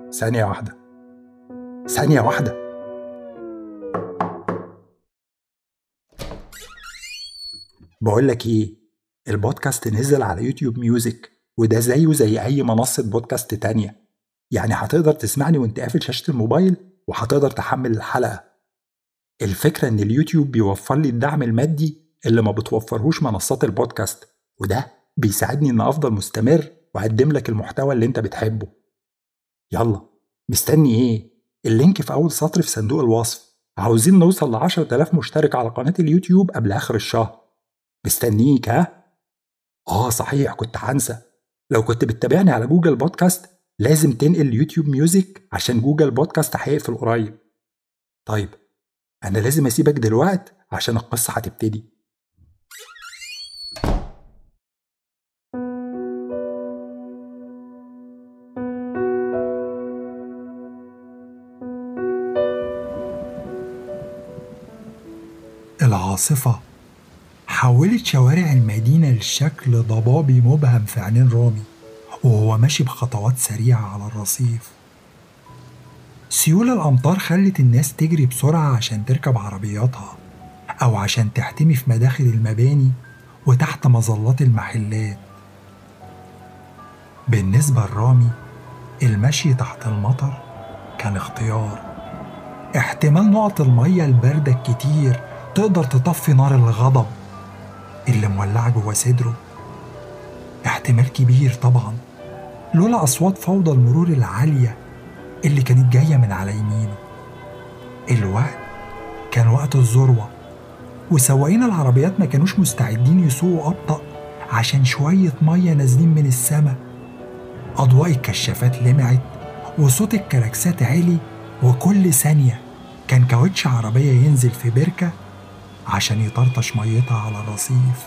ثانية واحدة ثانية واحدة بقول لك ايه البودكاست نزل على يوتيوب ميوزك وده زيه زي اي منصة بودكاست تانية يعني هتقدر تسمعني وانت قافل شاشة الموبايل وهتقدر تحمل الحلقة الفكرة ان اليوتيوب بيوفر لي الدعم المادي اللي ما بتوفرهوش منصات البودكاست وده بيساعدني ان افضل مستمر واقدم لك المحتوى اللي انت بتحبه يلا مستني ايه اللينك في اول سطر في صندوق الوصف عاوزين نوصل ل 10000 مشترك على قناة اليوتيوب قبل اخر الشهر مستنيك ها اه صحيح كنت هنسى لو كنت بتتابعني على جوجل بودكاست لازم تنقل يوتيوب ميوزك عشان جوجل بودكاست هيقفل قريب طيب انا لازم اسيبك دلوقت عشان القصة هتبتدي العاصفة حولت شوارع المدينة لشكل ضبابي مبهم في عينين رامي وهو ماشي بخطوات سريعة على الرصيف سيول الأمطار خلت الناس تجري بسرعة عشان تركب عربياتها أو عشان تحتمي في مداخل المباني وتحت مظلات المحلات بالنسبة لرامي المشي تحت المطر كان اختيار احتمال نقط المية الباردة الكتير تقدر تطفي نار الغضب اللي مولعة جوا صدره احتمال كبير طبعا لولا أصوات فوضى المرور العالية اللي كانت جاية من على يمينه الوقت كان وقت الذروة وسواقين العربيات ما كانوش مستعدين يسوقوا أبطأ عشان شوية مية نازلين من السما أضواء الكشافات لمعت وصوت الكلاكسات عالي وكل ثانية كان كاوتش عربية ينزل في بركة عشان يطرطش ميتها على الرصيف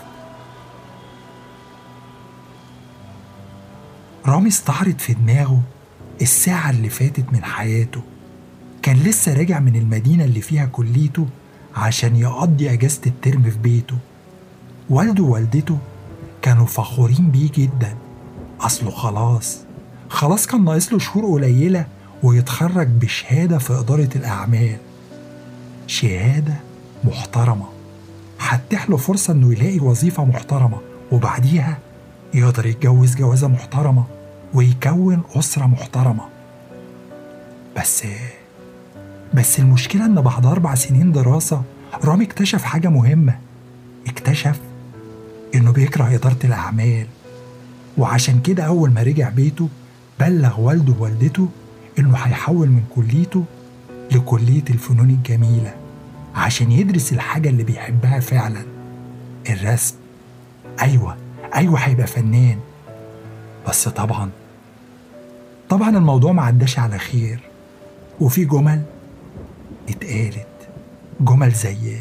رامي استعرض في دماغه الساعة اللي فاتت من حياته كان لسه راجع من المدينة اللي فيها كليته عشان يقضي أجازة الترم في بيته والده ووالدته كانوا فخورين بيه جدا أصله خلاص خلاص كان ناقص له شهور قليلة ويتخرج بشهادة في إدارة الأعمال شهادة محترمة هتتيح له فرصة إنه يلاقي وظيفة محترمة وبعديها يقدر يتجوز جوازة محترمة ويكون أسرة محترمة بس بس المشكلة إن بعد أربع سنين دراسة رامي اكتشف حاجة مهمة اكتشف إنه بيكره إدارة الأعمال وعشان كده أول ما رجع بيته بلغ والده ووالدته إنه هيحول من كليته لكلية الفنون الجميلة عشان يدرس الحاجة اللي بيحبها فعلا الرسم أيوة أيوة هيبقى فنان بس طبعا طبعا الموضوع ما عداش على خير وفي جمل اتقالت جمل زي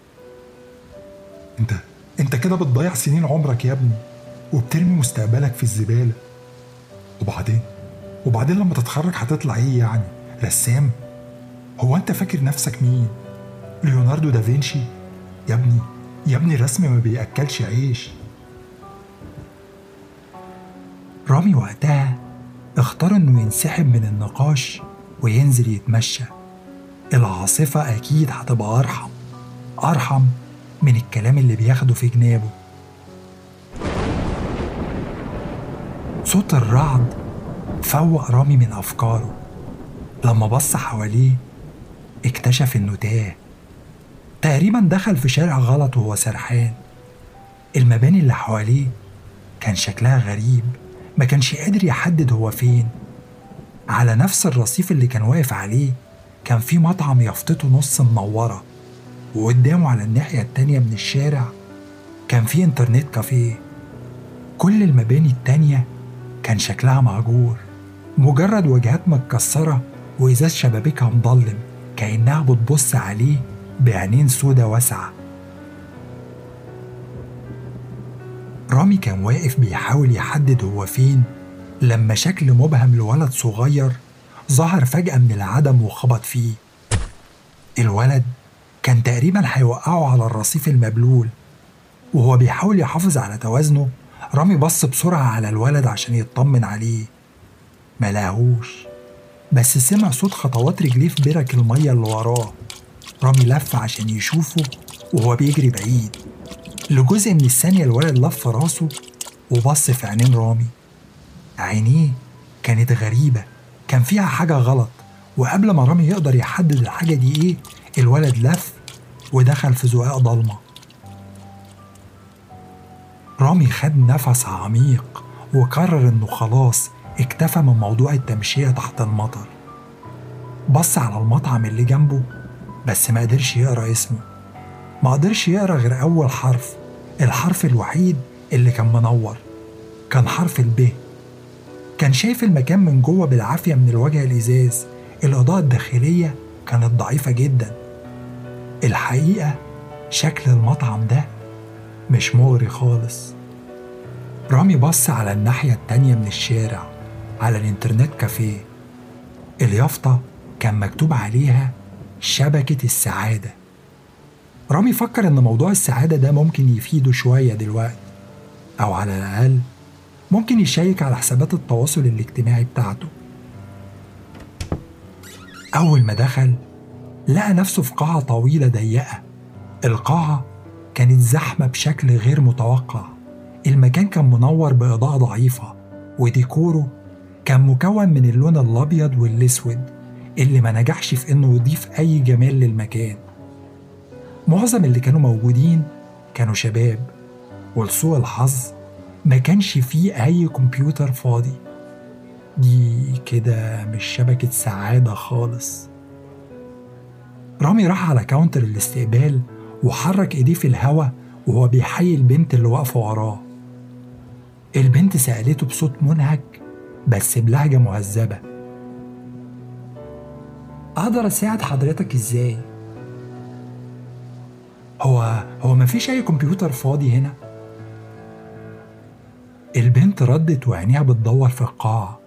انت انت كده بتضيع سنين عمرك يا ابني وبترمي مستقبلك في الزبالة وبعدين وبعدين لما تتخرج هتطلع ايه يعني رسام هو انت فاكر نفسك مين ليوناردو دافنشي يا ابني يا ابني الرسم ما بيأكلش عيش رامي وقتها اختار انه ينسحب من النقاش وينزل يتمشى العاصفة أكيد هتبقى أرحم أرحم من الكلام اللي بياخده في جنابه صوت الرعد فوق رامي من أفكاره لما بص حواليه اكتشف إنه تاه تقريبا دخل في شارع غلط وهو سرحان المباني اللي حواليه كان شكلها غريب ما كانش قادر يحدد هو فين على نفس الرصيف اللي كان واقف عليه كان في مطعم يافطته نص منورة وقدامه على الناحية التانية من الشارع كان في انترنت كافيه كل المباني التانية كان شكلها مهجور مجرد واجهات متكسرة وإزاز شبابيكها مضلم كأنها بتبص عليه بعينين سودا واسعة رامي كان واقف بيحاول يحدد هو فين لما شكل مبهم لولد صغير ظهر فجأة من العدم وخبط فيه الولد كان تقريبا هيوقعه على الرصيف المبلول وهو بيحاول يحافظ على توازنه رامي بص بسرعة على الولد عشان يطمن عليه ملاهوش بس سمع صوت خطوات رجليه في برك المية اللي وراه رامي لف عشان يشوفه وهو بيجري بعيد لجزء من الثانية الولد لف راسه وبص في عينين رامي عينيه كانت غريبة كان فيها حاجة غلط وقبل ما رامي يقدر يحدد الحاجة دي ايه الولد لف ودخل في زقاق ضلمة رامي خد نفس عميق وقرر انه خلاص اكتفى من موضوع التمشية تحت المطر بص على المطعم اللي جنبه بس ما قدرش يقرا اسمه ما قدرش يقرا غير أول حرف الحرف الوحيد اللي كان منور كان حرف الب كان شايف المكان من جوه بالعافية من الوجه الإزاز الإضاءة الداخلية كانت ضعيفة جدا الحقيقة شكل المطعم ده مش مغري خالص رامي بص على الناحية التانية من الشارع على الإنترنت كافيه اليافطة كان مكتوب عليها شبكة السعادة رامي فكر إن موضوع السعادة ده ممكن يفيده شوية دلوقتي أو على الأقل ممكن يشيك على حسابات التواصل الاجتماعي بتاعته أول ما دخل لقى نفسه في قاعة طويلة ضيقة القاعة كانت زحمة بشكل غير متوقع المكان كان منور بإضاءة ضعيفة وديكوره كان مكون من اللون الأبيض والأسود اللي ما نجحش في إنه يضيف أي جمال للمكان معظم اللي كانوا موجودين كانوا شباب ولسوء الحظ ما كانش فيه أي كمبيوتر فاضي دي كده مش شبكة سعادة خالص رامي راح على كاونتر الاستقبال وحرك ايديه في الهوا وهو بيحيي البنت اللي واقفة وراه البنت سألته بصوت منهك بس بلهجة مهذبة أقدر أساعد حضرتك إزاي؟ هو هو مفيش أي كمبيوتر فاضي هنا؟ البنت ردت وعينيها بتدور في القاعة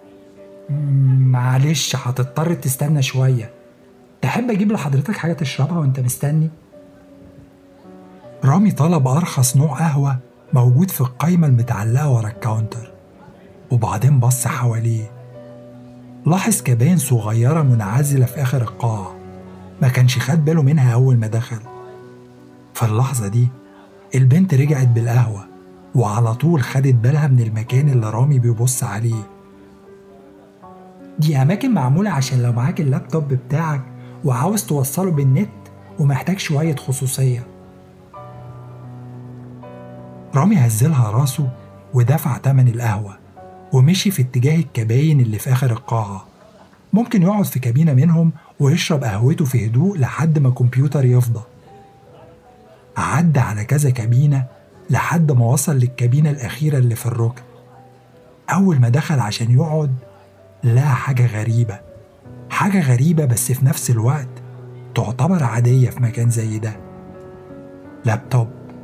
معلش هتضطر تستنى شوية تحب أجيب لحضرتك حاجة تشربها وأنت مستني؟ رامي طلب أرخص نوع قهوة موجود في القايمة المتعلقة ورا الكاونتر وبعدين بص حواليه لاحظ كباين صغيرة منعزلة في آخر القاعة ما كانش خد باله منها أول ما دخل في اللحظة دي البنت رجعت بالقهوة وعلى طول خدت بالها من المكان اللي رامي بيبص عليه دي أماكن معمولة عشان لو معاك اللابتوب بتاعك وعاوز توصله بالنت ومحتاج شوية خصوصية رامي هزلها راسه ودفع تمن القهوة ومشي في اتجاه الكباين اللي في آخر القاعة ممكن يقعد في كابينة منهم ويشرب قهوته في هدوء لحد ما الكمبيوتر يفضى عدى على كذا كابينة لحد ما وصل للكابينة الأخيرة اللي في الركن أول ما دخل عشان يقعد لقى حاجة غريبة حاجة غريبة بس في نفس الوقت تعتبر عادية في مكان زي ده لابتوب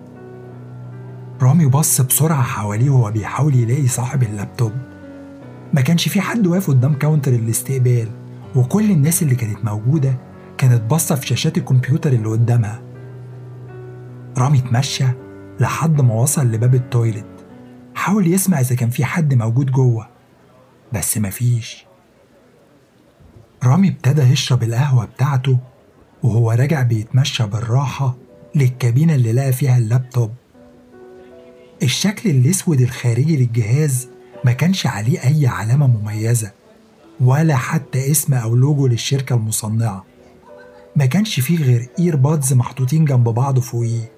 رامي بص بسرعة حواليه وهو بيحاول يلاقي صاحب اللابتوب ما كانش في حد واقف قدام كاونتر الاستقبال وكل الناس اللي كانت موجودة كانت باصة في شاشات الكمبيوتر اللي قدامها رامي اتمشى لحد ما وصل لباب التويلت حاول يسمع إذا كان في حد موجود جوه بس مفيش رامي ابتدى يشرب القهوة بتاعته وهو راجع بيتمشى بالراحة للكابينة اللي لقى فيها اللابتوب الشكل الأسود الخارجي للجهاز ما كانش عليه أي علامة مميزة ولا حتى اسم أو لوجو للشركة المصنعة ما كانش فيه غير إيربادز محطوطين جنب بعض فوقيه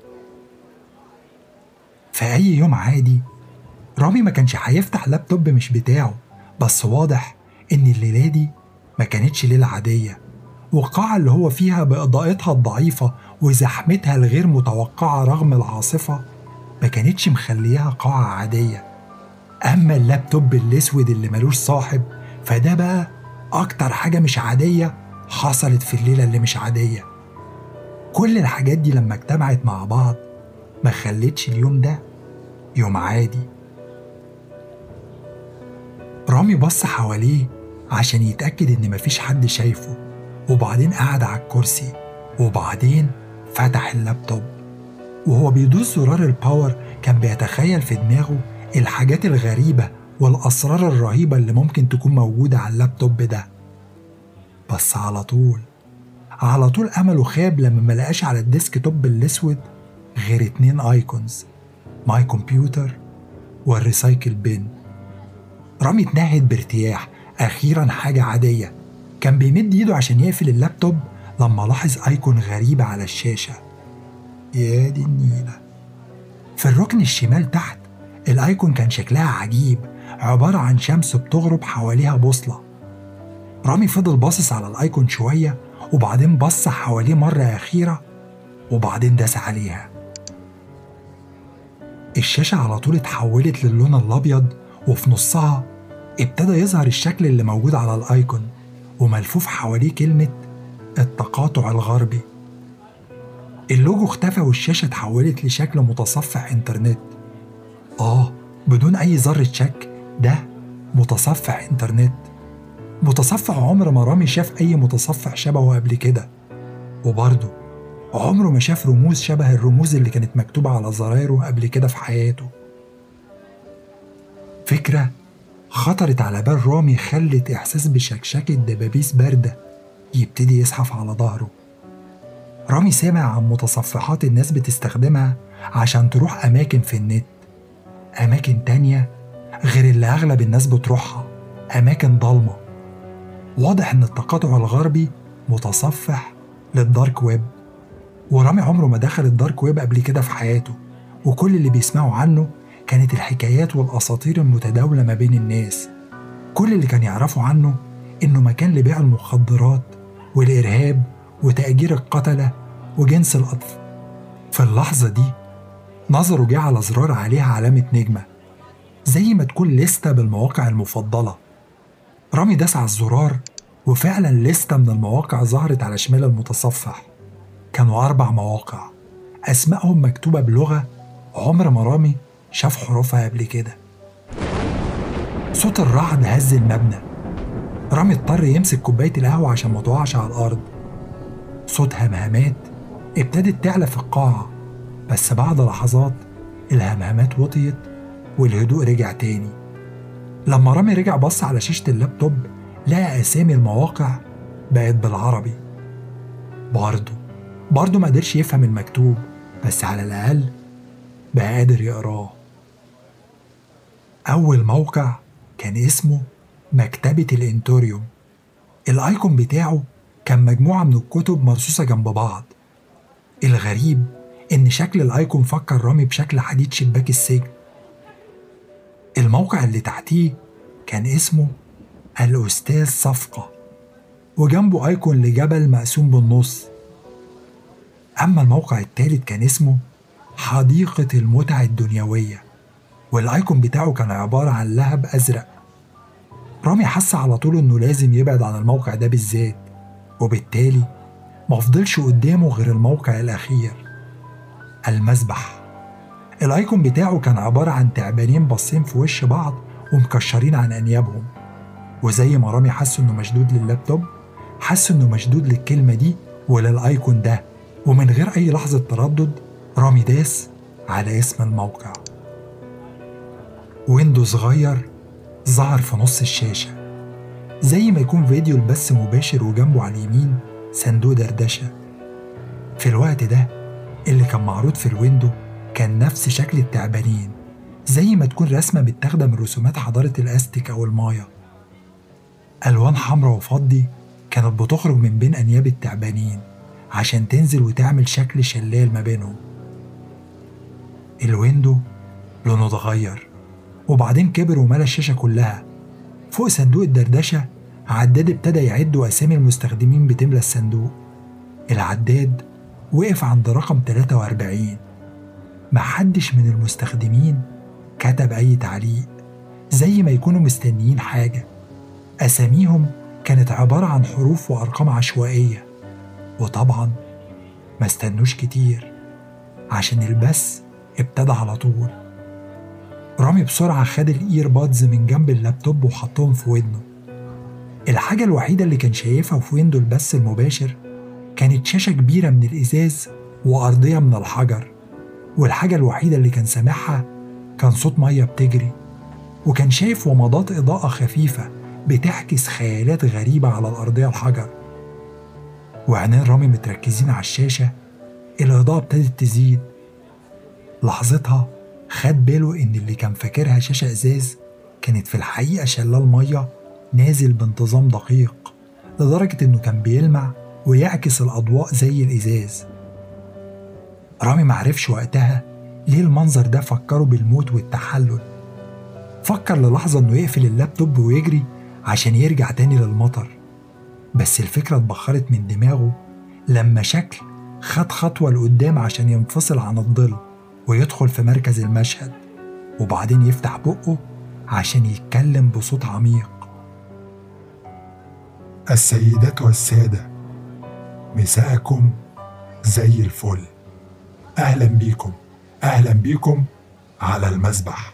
في أي يوم عادي رامي ما كانش هيفتح لابتوب مش بتاعه بس واضح إن الليلة دي ما كانتش ليلة عادية والقاعة اللي هو فيها بإضاءتها الضعيفة وزحمتها الغير متوقعة رغم العاصفة ما كانتش مخلياها قاعة عادية أما اللابتوب الأسود اللي ملوش صاحب فده بقى أكتر حاجة مش عادية حصلت في الليلة اللي مش عادية كل الحاجات دي لما اجتمعت مع بعض ما خلتش اليوم ده يوم عادي رامي بص حواليه عشان يتأكد إن مفيش حد شايفه وبعدين قعد على الكرسي وبعدين فتح اللابتوب وهو بيدوس زرار الباور كان بيتخيل في دماغه الحاجات الغريبة والأسرار الرهيبة اللي ممكن تكون موجودة على اللابتوب ده بس على طول على طول أمله خاب لما ملقاش على الديسك توب الأسود غير اتنين ايكونز ماي كمبيوتر والريسايكل بين رامي اتنهد بارتياح أخيرا حاجة عادية كان بيمد ايده عشان يقفل اللابتوب لما لاحظ ايكون غريبة على الشاشة يا دي النيلة في الركن الشمال تحت الايكون كان شكلها عجيب عبارة عن شمس بتغرب حواليها بوصلة رامي فضل باصص على الايكون شوية وبعدين بص حواليه مرة أخيرة وبعدين داس عليها الشاشة على طول اتحولت للون الأبيض وفي نصها ابتدى يظهر الشكل اللي موجود على الأيكون وملفوف حواليه كلمة التقاطع الغربي اللوجو اختفى والشاشة اتحولت لشكل متصفح إنترنت آه بدون أي ذرة شك ده متصفح إنترنت متصفح عمر ما رامي شاف أي متصفح شبهه قبل كده وبرضه عمره ما شاف رموز شبه الرموز اللي كانت مكتوبة على زرايره قبل كده في حياته فكرة خطرت على بال رامي خلت إحساس بشكشكة دبابيس باردة يبتدي يزحف على ظهره رامي سامع عن متصفحات الناس بتستخدمها عشان تروح أماكن في النت أماكن تانية غير اللي أغلب الناس بتروحها أماكن ضلمة واضح إن التقاطع الغربي متصفح للدارك ويب ورامي عمره ما دخل الدارك ويب قبل كده في حياته وكل اللي بيسمعوا عنه كانت الحكايات والأساطير المتداولة ما بين الناس كل اللي كان يعرفه عنه إنه مكان لبيع المخدرات والإرهاب وتأجير القتلة وجنس الأطفال في اللحظة دي نظره جه على زرار عليها علامة نجمة زي ما تكون لستة بالمواقع المفضلة رامي داس على الزرار وفعلا لستة من المواقع ظهرت على شمال المتصفح كانوا أربع مواقع أسمائهم مكتوبة بلغة عمر ما رامي شاف حروفها قبل كده صوت الرعد هز المبنى رامي اضطر يمسك كوباية القهوة عشان ما تقعش على الأرض صوت همهمات ابتدت تعلى في القاعة بس بعد لحظات الهمهمات وطيت والهدوء رجع تاني لما رامي رجع بص على شاشة اللابتوب لقى أسامي المواقع بقت بالعربي برضه برضه ما قدرش يفهم المكتوب بس على الأقل بقى قادر يقراه أول موقع كان اسمه مكتبة الإنتوريوم الأيكون بتاعه كان مجموعة من الكتب مرصوصة جنب بعض الغريب إن شكل الأيكون فكر رامي بشكل حديد شباك السجن الموقع اللي تحتيه كان اسمه الأستاذ صفقة وجنبه أيكون لجبل مقسوم بالنص أما الموقع التالت كان اسمه حديقة المتع الدنيوية والأيكون بتاعه كان عبارة عن لهب أزرق رامي حس على طول إنه لازم يبعد عن الموقع ده بالذات وبالتالي مفضلش قدامه غير الموقع الأخير المسبح الأيكون بتاعه كان عبارة عن تعبانين باصين في وش بعض ومكشرين عن أنيابهم وزي ما رامي حس إنه مشدود لللابتوب حس إنه مشدود للكلمة دي وللأيكون ده ومن غير أي لحظة تردد رامي داس على اسم الموقع ويندو صغير ظهر في نص الشاشة زي ما يكون فيديو البث مباشر وجنبه على اليمين صندوق دردشة في الوقت ده اللي كان معروض في الويندو كان نفس شكل التعبانين زي ما تكون رسمة متاخدة من رسومات حضارة الأستيك أو المايا ألوان حمراء وفضي كانت بتخرج من بين أنياب التعبانين عشان تنزل وتعمل شكل شلال ما بينهم الويندو لونه اتغير وبعدين كبر وملى الشاشة كلها فوق صندوق الدردشة عداد ابتدى يعد وأسامي المستخدمين بتملى الصندوق العداد وقف عند رقم 43 محدش من المستخدمين كتب أي تعليق زي ما يكونوا مستنيين حاجة أساميهم كانت عبارة عن حروف وأرقام عشوائية وطبعا ما استنوش كتير عشان البث ابتدى على طول رامي بسرعة خد الإيربادز من جنب اللابتوب وحطهم في ودنه الحاجة الوحيدة اللي كان شايفها في ويندو البث المباشر كانت شاشة كبيرة من الإزاز وأرضية من الحجر والحاجة الوحيدة اللي كان سامعها كان صوت مية بتجري وكان شايف ومضات إضاءة خفيفة بتعكس خيالات غريبة على الأرضية الحجر وعينين رامي متركزين على الشاشة الإضاءة ابتدت تزيد لحظتها خد باله إن اللي كان فاكرها شاشة إزاز كانت في الحقيقة شلال مية نازل بانتظام دقيق لدرجة إنه كان بيلمع ويعكس الأضواء زي الإزاز رامي معرفش وقتها ليه المنظر ده فكره بالموت والتحلل فكر للحظة إنه يقفل اللابتوب ويجري عشان يرجع تاني للمطر بس الفكرة اتبخرت من دماغه لما شكل خد خطوة لقدام عشان ينفصل عن الظل ويدخل في مركز المشهد وبعدين يفتح بقه عشان يتكلم بصوت عميق السيدات والسادة مساءكم زي الفل أهلا بيكم أهلا بيكم على المسبح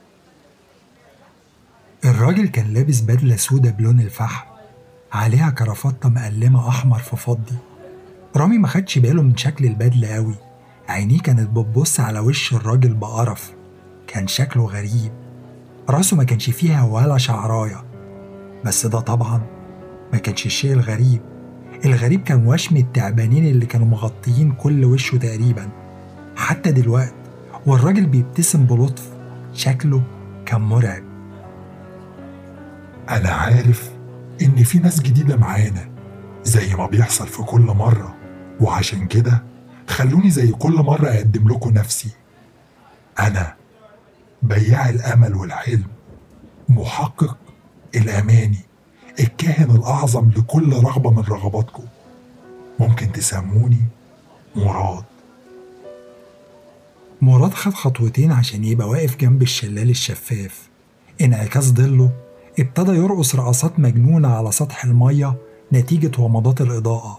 الراجل كان لابس بدلة سودة بلون الفحم عليها كرافتة مقلمة أحمر في فضي رامي ما خدش باله من شكل البدلة قوي عينيه كانت بتبص على وش الراجل بقرف كان شكله غريب راسه ما كانش فيها ولا شعراية بس ده طبعا ما كانش الشيء الغريب الغريب كان وشم التعبانين اللي كانوا مغطيين كل وشه تقريبا حتى دلوقتي والراجل بيبتسم بلطف شكله كان مرعب أنا عارف إن في ناس جديدة معانا زي ما بيحصل في كل مرة وعشان كده خلوني زي كل مرة أقدم لكم نفسي أنا بياع الأمل والحلم محقق الأماني الكاهن الأعظم لكل رغبة من رغباتكم ممكن تسموني مراد مراد خد خطوتين عشان يبقى واقف جنب الشلال الشفاف انعكاس ظله ابتدى يرقص رقصات مجنونة على سطح المية نتيجة ومضات الإضاءة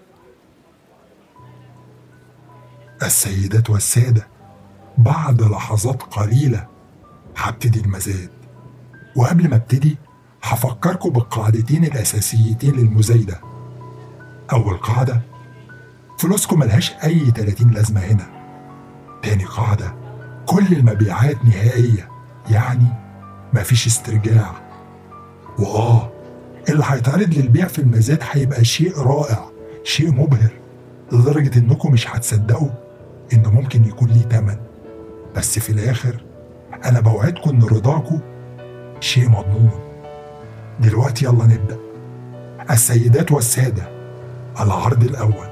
السيدات والسادة بعد لحظات قليلة هبتدي المزاد وقبل ما ابتدي هفكركم بالقاعدتين الأساسيتين للمزايدة أول قاعدة فلوسكم ملهاش أي 30 لازمة هنا تاني قاعدة كل المبيعات نهائية يعني مفيش استرجاع وآه اللي هيتعرض للبيع في المزاد هيبقى شيء رائع شيء مبهر لدرجة إنكم مش هتصدقوا إنه ممكن يكون ليه تمن بس في الآخر أنا بوعدكم إن رضاكم شيء مضمون دلوقتي يلا نبدأ السيدات والسادة العرض الأول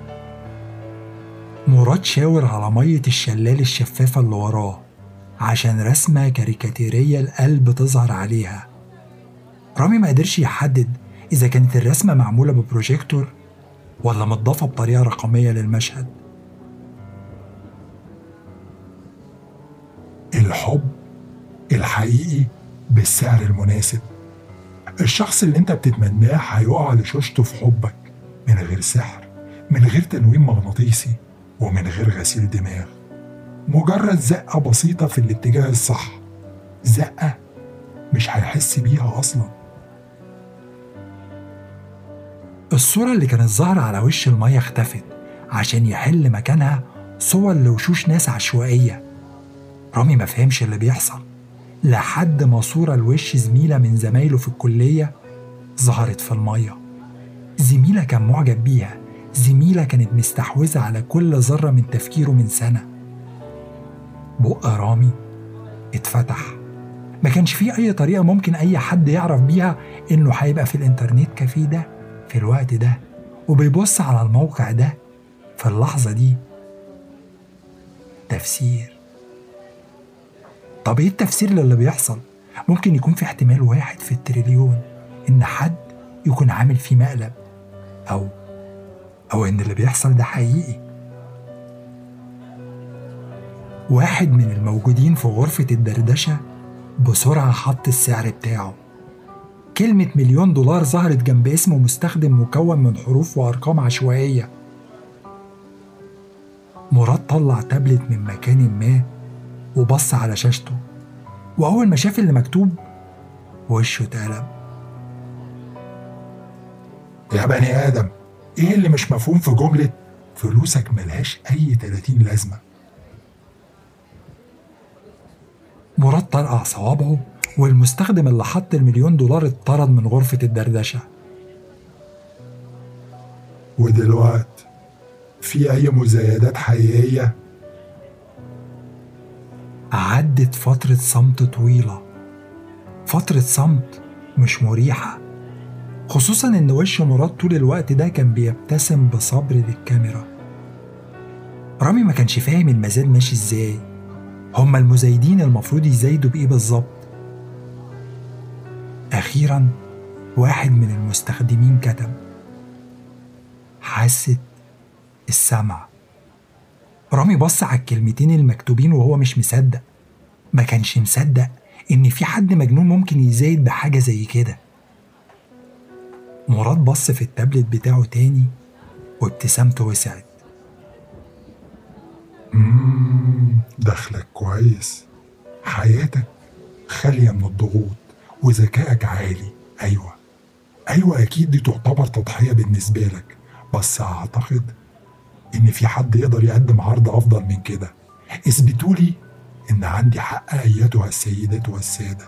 مراد شاور على مية الشلال الشفافة اللي وراه عشان رسمة كاريكاتيرية القلب تظهر عليها رامي ما قدرش يحدد إذا كانت الرسمة معمولة ببروجيكتور ولا متضافة بطريقة رقمية للمشهد الحب الحقيقي بالسعر المناسب الشخص اللي انت بتتمناه هيقع لشوشته في حبك من غير سحر من غير تنويم مغناطيسي ومن غير غسيل دماغ مجرد زقة بسيطة في الاتجاه الصح زقة مش هيحس بيها أصلا الصورة اللي كانت ظاهرة على وش المية اختفت عشان يحل مكانها صور لوشوش ناس عشوائية رامي ما فهمش اللي بيحصل لحد ما صورة لوش زميلة من زمايله في الكلية ظهرت في المية زميلة كان معجب بيها زميلة كانت مستحوذة على كل ذرة من تفكيره من سنة بق رامي اتفتح ما كانش فيه أي طريقة ممكن أي حد يعرف بيها إنه هيبقى في الإنترنت كافيه ده في الوقت ده وبيبص على الموقع ده في اللحظة دي تفسير طب ايه التفسير للي بيحصل؟ ممكن يكون في احتمال واحد في التريليون إن حد يكون عامل فيه مقلب أو أو إن اللي بيحصل ده حقيقي واحد من الموجودين في غرفة الدردشة بسرعة حط السعر بتاعه كلمة مليون دولار ظهرت جنب اسم مستخدم مكون من حروف وأرقام عشوائية مراد طلع تابلت من مكان ما وبص على شاشته وأول ما شاف اللي مكتوب وشه اتقلب يا بني آدم إيه اللي مش مفهوم في جملة فلوسك ملهاش أي 30 لازمة مراد طرقع صوابعه والمستخدم اللي حط المليون دولار اتطرد من غرفة الدردشة ودلوقت في أي مزايدات حقيقية؟ عدت فترة صمت طويلة فترة صمت مش مريحة خصوصا إن وش مراد طول الوقت ده كان بيبتسم بصبر للكاميرا رامي ما كانش فاهم المزاد ماشي ازاي هما المزايدين المفروض يزايدوا بإيه بالظبط أخيرا واحد من المستخدمين كتب حاسة السمع رامي بص على الكلمتين المكتوبين وهو مش مصدق ما كانش مصدق إن في حد مجنون ممكن يزايد بحاجة زي كده مراد بص في التابلت بتاعه تاني وابتسامته وسعت مم، دخلك كويس حياتك خالية من الضغوط وذكائك عالي أيوة أيوة أكيد دي تعتبر تضحية بالنسبة لك بس أعتقد إن في حد يقدر يقدم عرض أفضل من كده اثبتوا لي إن عندي حق أيتها السيدات والسادة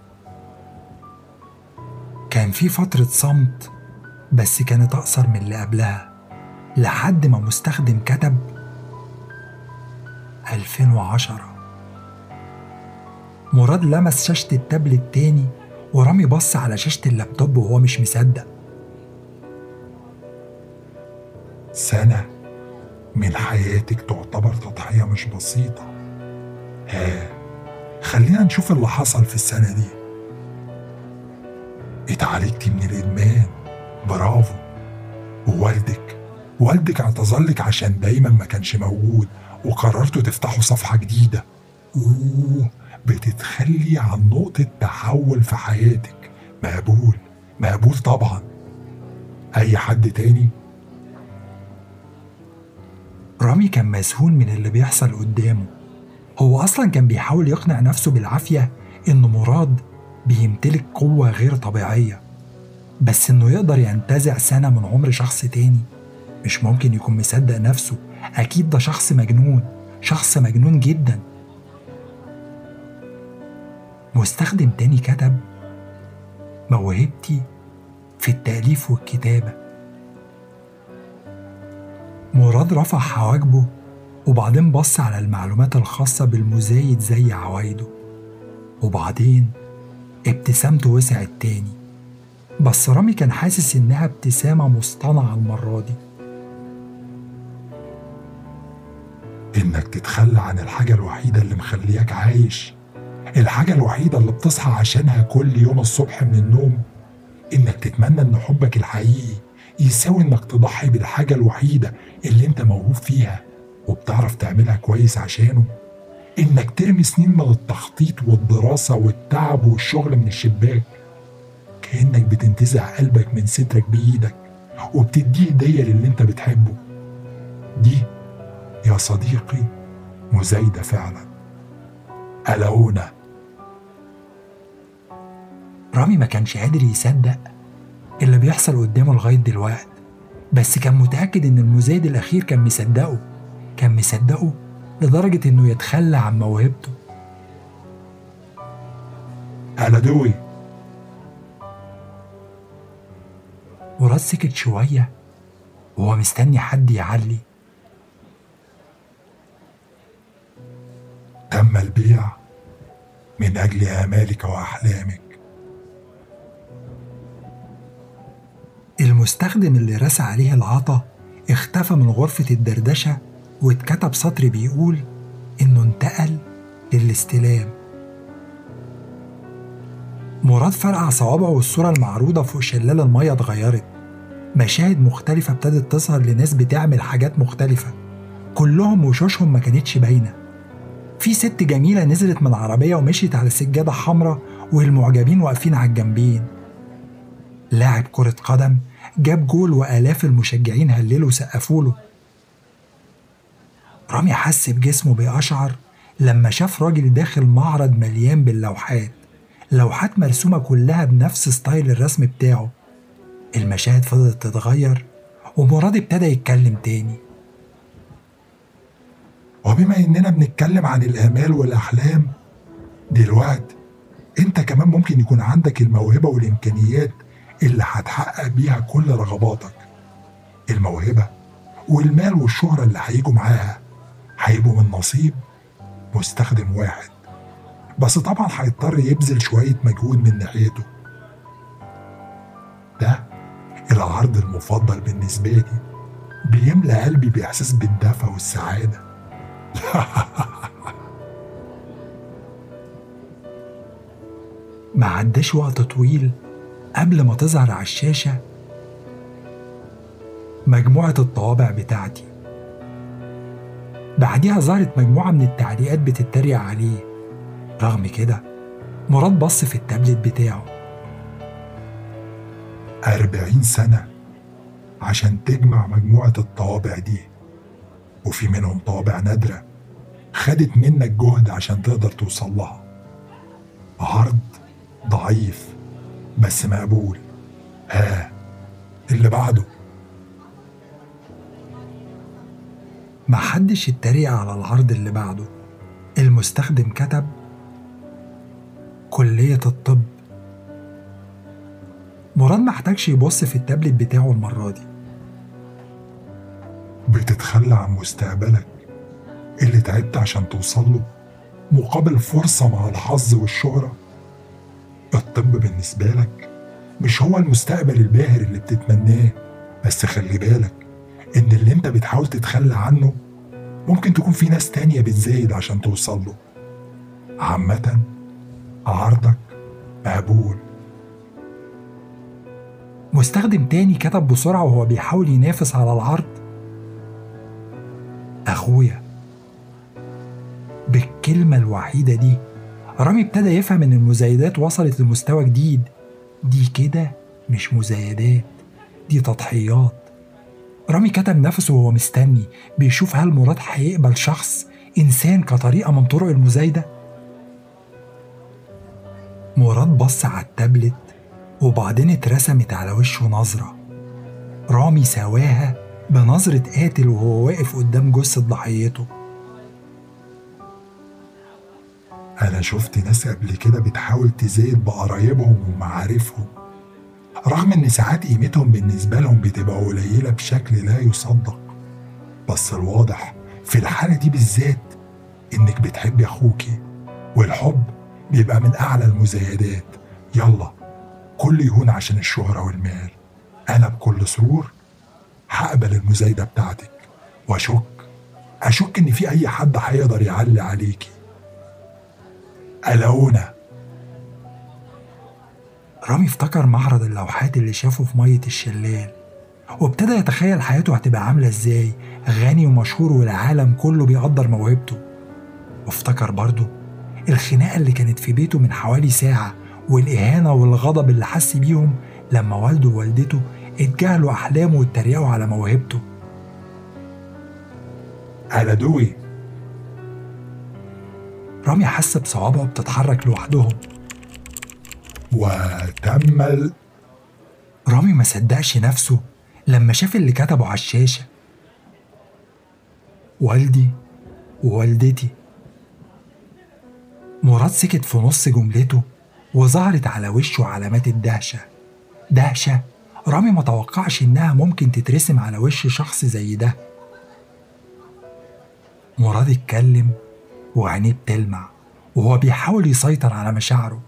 كان في فترة صمت بس كانت أقصر من اللي قبلها لحد ما مستخدم كتب 2010 مراد لمس شاشة التابلت تاني ورامي بص على شاشة اللابتوب وهو مش مصدق سنة من حياتك تعتبر تضحية مش بسيطة ها خلينا نشوف اللي حصل في السنة دي اتعالجتي من الإدمان برافو ووالدك والدك اعتذرلك عشان دايما ما كانش موجود وقررتوا تفتحوا صفحة جديدة أوه بتتخلي عن نقطة تحول في حياتك مقبول مقبول طبعا أي حد تاني رامي كان مذهول من اللي بيحصل قدامه هو أصلا كان بيحاول يقنع نفسه بالعافية إن مراد بيمتلك قوة غير طبيعية بس إنه يقدر ينتزع سنة من عمر شخص تاني مش ممكن يكون مصدق نفسه أكيد ده شخص مجنون شخص مجنون جدا مستخدم تاني كتب موهبتي في التأليف والكتابة مراد رفع حواجبه وبعدين بص على المعلومات الخاصة بالمزايد زي عوايده وبعدين ابتسامته وسعت تاني بس رامي كان حاسس إنها ابتسامة مصطنعة المرة دي إنك تتخلى عن الحاجة الوحيدة اللي مخلياك عايش الحاجة الوحيدة اللي بتصحى عشانها كل يوم الصبح من النوم إنك تتمنى إن حبك الحقيقي يساوي إنك تضحي بالحاجة الوحيدة اللي أنت موهوب فيها وبتعرف تعملها كويس عشانه إنك ترمي سنين من التخطيط والدراسة والتعب والشغل من الشباك كأنك بتنتزع قلبك من صدرك بإيدك وبتديه هدية للي أنت بتحبه دي يا صديقي مزايدة فعلا ألونا رامي ما كانش قادر يصدق اللي بيحصل قدامه لغاية دلوقت بس كان متأكد إن المزايد الأخير كان مصدقه كان مصدقه لدرجة إنه يتخلى عن موهبته أنا دوي مراد سكت شوية وهو مستني حد يعلي تم البيع من أجل آمالك وأحلامك المستخدم اللي رسى عليه العطا اختفى من غرفة الدردشة واتكتب سطر بيقول إنه انتقل للاستلام مراد فرقع صوابعه والصورة المعروضة فوق شلال المية اتغيرت مشاهد مختلفة ابتدت تظهر لناس بتعمل حاجات مختلفة كلهم وشوشهم ما كانتش باينة في ست جميلة نزلت من العربية ومشيت على سجادة حمراء والمعجبين واقفين على الجنبين لاعب كرة قدم جاب جول وآلاف المشجعين هللوا وسقفوا له رامي حس بجسمه بيقشعر لما شاف راجل داخل معرض مليان باللوحات لوحات مرسومة كلها بنفس ستايل الرسم بتاعه المشاهد فضلت تتغير ومراد ابتدى يتكلم تاني وبما إننا بنتكلم عن الآمال والأحلام دلوقتي أنت كمان ممكن يكون عندك الموهبة والإمكانيات اللي هتحقق بيها كل رغباتك الموهبة والمال والشهرة اللي هيجوا معاها هيبقوا من نصيب مستخدم واحد بس طبعا هيضطر يبذل شوية مجهود من ناحيته ده العرض المفضل بالنسبة لي بيملى قلبي بإحساس بالدفى والسعادة ما عداش وقت طويل قبل ما تظهر على الشاشة مجموعة الطوابع بتاعتي بعديها ظهرت مجموعة من التعليقات بتتريق عليه رغم كده مراد بص في التابلت بتاعه أربعين سنة عشان تجمع مجموعة الطوابع دي وفي منهم طوابع نادرة خدت منك جهد عشان تقدر توصل لها عرض ضعيف بس مقبول ها اللي بعده محدش اتريق على العرض اللي بعده المستخدم كتب كلية الطب مراد محتاجش يبص في التابلت بتاعه المرة دي بتتخلى عن مستقبلك اللي تعبت عشان توصل له مقابل فرصة مع الحظ والشهرة الطب بالنسبة لك مش هو المستقبل الباهر اللي بتتمناه بس خلي بالك إن اللي أنت بتحاول تتخلى عنه ممكن تكون في ناس تانية بتزايد عشان توصل له عامة عرضك مقبول مستخدم تاني كتب بسرعة وهو بيحاول ينافس على العرض أخويا بالكلمة الوحيدة دي رامي ابتدى يفهم إن المزايدات وصلت لمستوى جديد دي كده مش مزايدات دي تضحيات رامي كتب نفسه وهو مستني بيشوف هل مراد هيقبل شخص إنسان كطريقة من طرق المزايدة مراد بص على التابلت وبعدين اترسمت على وشه نظرة رامي سواها بنظرة قاتل وهو واقف قدام جثة ضحيته أنا شفت ناس قبل كده بتحاول تزايد بقرايبهم ومعارفهم رغم إن ساعات قيمتهم بالنسبة لهم بتبقى قليلة بشكل لا يصدق بس الواضح في الحالة دي بالذات إنك بتحبي أخوكي والحب بيبقى من أعلى المزايدات يلا كل يهون عشان الشهرة والمال أنا بكل سرور هقبل المزايدة بتاعتك وأشك أشك إن في أي حد هيقدر يعلي عليكي ألونا رامي افتكر معرض اللوحات اللي شافه في مية الشلال وابتدى يتخيل حياته هتبقى عاملة ازاي غني ومشهور والعالم كله بيقدر موهبته وافتكر برضه الخناقة اللي كانت في بيته من حوالي ساعة والإهانة والغضب اللي حس بيهم لما والده ووالدته اتجاهلوا أحلامه واتريقوا على موهبته على دوي رامي حس بصوابعه بتتحرك لوحدهم وتم ال... رامي ما صدقش نفسه لما شاف اللي كتبه على الشاشة والدي ووالدتي مراد سكت في نص جملته وظهرت على وشه علامات الدهشة دهشة رامي ما توقعش إنها ممكن تترسم على وش شخص زي ده مراد اتكلم وعينيه بتلمع وهو بيحاول يسيطر على مشاعره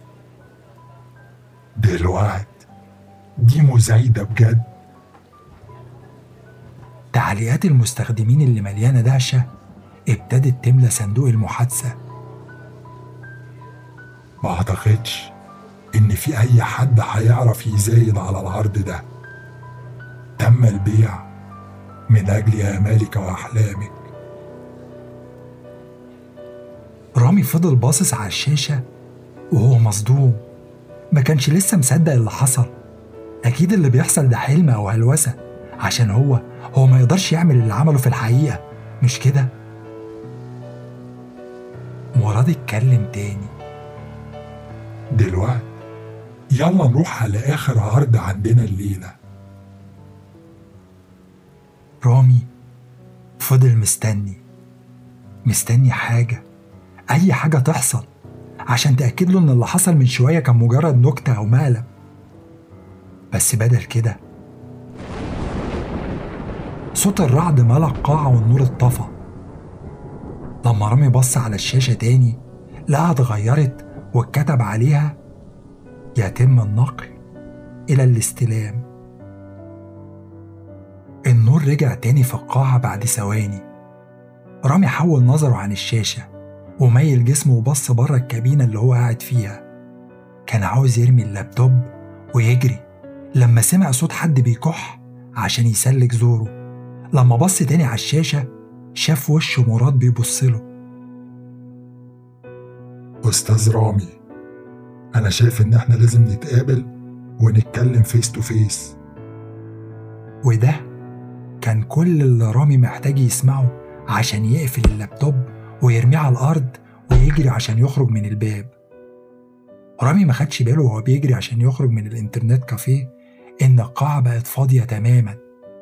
دلوقت دي مزايدة بجد تعليقات المستخدمين اللي مليانة دهشة ابتدت تملى صندوق المحادثة ما أعتقدش إن في أي حد هيعرف يزايد على العرض ده تم البيع من أجل آمالك وأحلامك رامي فضل باصص على الشاشة وهو مصدوم ما كانش لسه مصدق اللي حصل أكيد اللي بيحصل ده حلم أو هلوسة عشان هو هو ما يقدرش يعمل اللي عمله في الحقيقة مش كده؟ مراد اتكلم تاني دلوقت يلا نروح على آخر عرض عندنا الليلة رامي فضل مستني مستني حاجة أي حاجة تحصل عشان تأكد له إن اللي حصل من شوية كان مجرد نكتة أو مقلب بس بدل كده صوت الرعد ملأ القاعة والنور اتطفى لما رامي بص على الشاشة تاني لقاها اتغيرت واتكتب عليها يتم النقل إلى الاستلام النور رجع تاني في القاعة بعد ثواني رامي حول نظره عن الشاشة وميل جسمه وبص بره الكابينة اللي هو قاعد فيها كان عاوز يرمي اللابتوب ويجري لما سمع صوت حد بيكح عشان يسلك زوره لما بص تاني على الشاشة شاف وش مراد بيبصله أستاذ رامي أنا شايف إن إحنا لازم نتقابل ونتكلم فيس تو فيس وده كان كل اللي رامي محتاج يسمعه عشان يقفل اللابتوب ويرميه على الأرض ويجري عشان يخرج من الباب رامي ما خدش باله وهو بيجري عشان يخرج من الإنترنت كافيه إن القاعة بقت فاضية تماما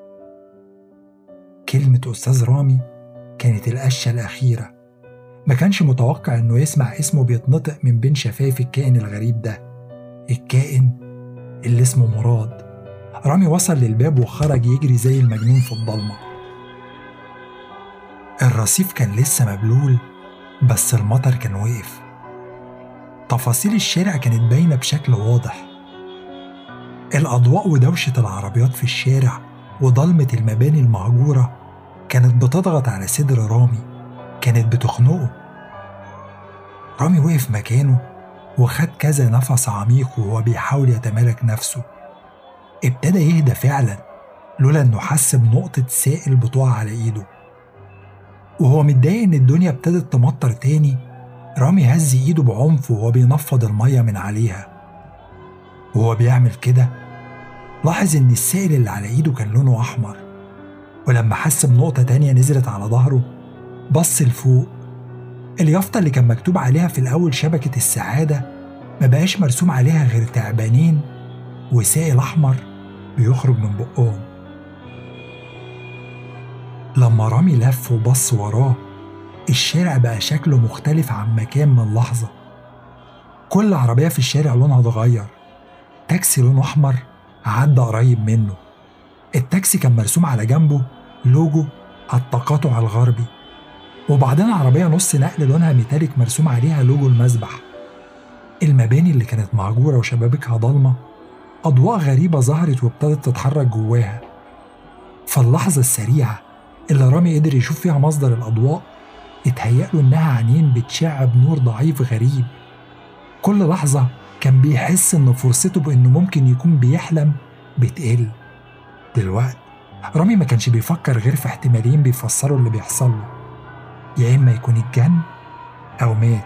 كلمة أستاذ رامي كانت القشة الأخيرة ما كانش متوقع إنه يسمع اسمه بيتنطق من بين شفايف الكائن الغريب ده الكائن اللي اسمه مراد رامي وصل للباب وخرج يجري زي المجنون في الضلمة الرصيف كان لسه مبلول بس المطر كان وقف تفاصيل الشارع كانت باينة بشكل واضح الأضواء ودوشة العربيات في الشارع وضلمة المباني المهجورة كانت بتضغط على صدر رامي كانت بتخنقه رامي وقف مكانه وخد كذا نفس عميق وهو بيحاول يتمالك نفسه ابتدى يهدى فعلا لولا انه حس بنقطة سائل بتقع على ايده وهو متضايق ان الدنيا ابتدت تمطر تاني رامي هز ايده بعنف وهو بينفض المية من عليها وهو بيعمل كده لاحظ ان السائل اللي على ايده كان لونه احمر ولما حس بنقطة تانية نزلت على ظهره بص لفوق اليافطة اللي كان مكتوب عليها في الأول شبكة السعادة ما بقاش مرسوم عليها غير تعبانين وسائل أحمر بيخرج من بقهم لما رامي لف وبص وراه الشارع بقى شكله مختلف عن مكان من لحظة كل عربية في الشارع لونها اتغير تاكسي لونه أحمر عدى قريب منه التاكسي كان مرسوم على جنبه لوجو التقاطع الغربي وبعدين عربية نص نقل لونها ميتاليك مرسوم عليها لوجو المسبح المباني اللي كانت مهجورة وشبابيكها ضلمة أضواء غريبة ظهرت وابتدت تتحرك جواها فاللحظة السريعة اللي رامي قدر يشوف فيها مصدر الأضواء اتهيأ له إنها عينين بتشع بنور ضعيف غريب كل لحظة كان بيحس إن فرصته بإنه ممكن يكون بيحلم بتقل دلوقتي رامي ما كانش بيفكر غير في احتمالين بيفسروا اللي بيحصل له يا إما يكون اتجن أو مات